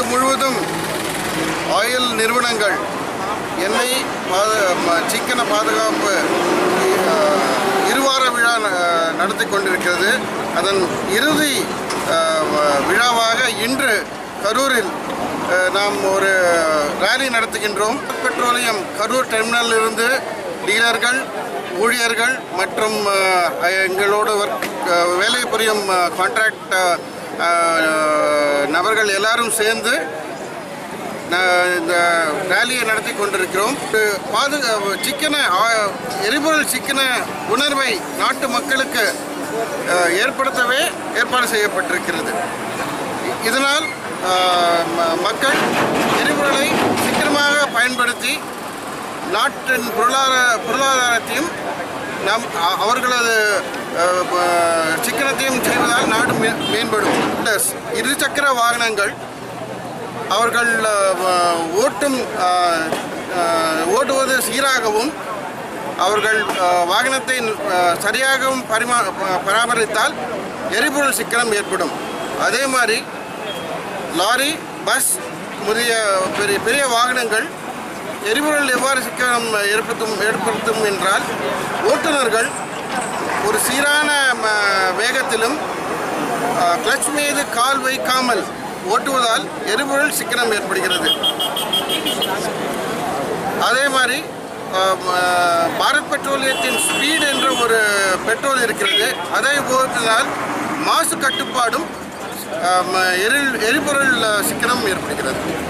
முழுவதும் ஆயில் நிறுவனங்கள் எண்ணெய் பாத ம- சிக்கன பாதுகாப்பு அஹ், இருவார விழா ந- நடத்தி கொண்டிருக்கிறது அதன் இறுதி அஹ், வ- விழாவாக இன்று கரூரில் அஹ், நாம் ஒரு ரேலி நடத்துகின்றோம் பெட்ரோலியம் கரூர் டெர்மினலில் இருந்து டீலர்கள் ஊழியர்கள் மற்றும் அஹ், எங்களோடு ஒர்க் அஹ், வேலை புரியும் கான்ட்ராக்ட் நபர்கள் எல்லாரும் சேர்ந்து ந- இந்த ரேலியை நடத்தி கொண்டிருக்கிறோம் இது பாதுகா சிக்கன ஆ- எரிபொருள் சிக்கன உணர்வை நாட்டு மக்களுக்கு அஹ், ஏற்படுத்தவே ஏற்பாடு செய்யப்பட்டிருக்கிறது இ- இதனால் அஹ், ம- மக்கள் எரிபொருளை சிக்கனமாக பயன்படுத்தி நாட்டின் பொருளாதார பொருளாதாரத்தையும் நம் அ- அவர்களது அஹ், ப- சிக்கனத்தையும் செய்வதால் நாடு மே- மேம்படும் ப்ளஸ் இருசக்கர வாகனங்கள் அவர்கள் அஹ், ஓட்டும் அஹ், அஹ், ஓட்டுவது சீராகவும் அவர்கள் அஹ், வாகனத்தை அஹ், சரியாகவும் பரிமா ப- பராமரித்தால் எரிபொருள் சிக்கனம் ஏற்படும் அதே மாதிரி லாரி பஸ் முதலிய பெரிய பெரிய வாகனங்கள் எரிபொருள் எவ்வாறு சிக்கனம் ஏற்படுத்தும் ஏற்படுத்தும் என்றால் ஓட்டுநர்கள் ஒரு சீரான ம, வேகத்திலும் கிளச் மீது கால் வைக்காமல் ஓட்டுவதால் எரிபொருள் சிக்கனம் ஏற்படுகிறது அதே மாதிரி ஆம், ஆ, பாரத் பெட்ரோலியத்தின் ஸ்பீட் என்ற ஒரு பெட்ரோல் இருக்கிறது அதை உபயோகிப்பதால் மாசு கட்டுப்பாடும் ஆம், எரி எரிபொருள் ஆ, சிக்கனம் ஏற்படுகிறது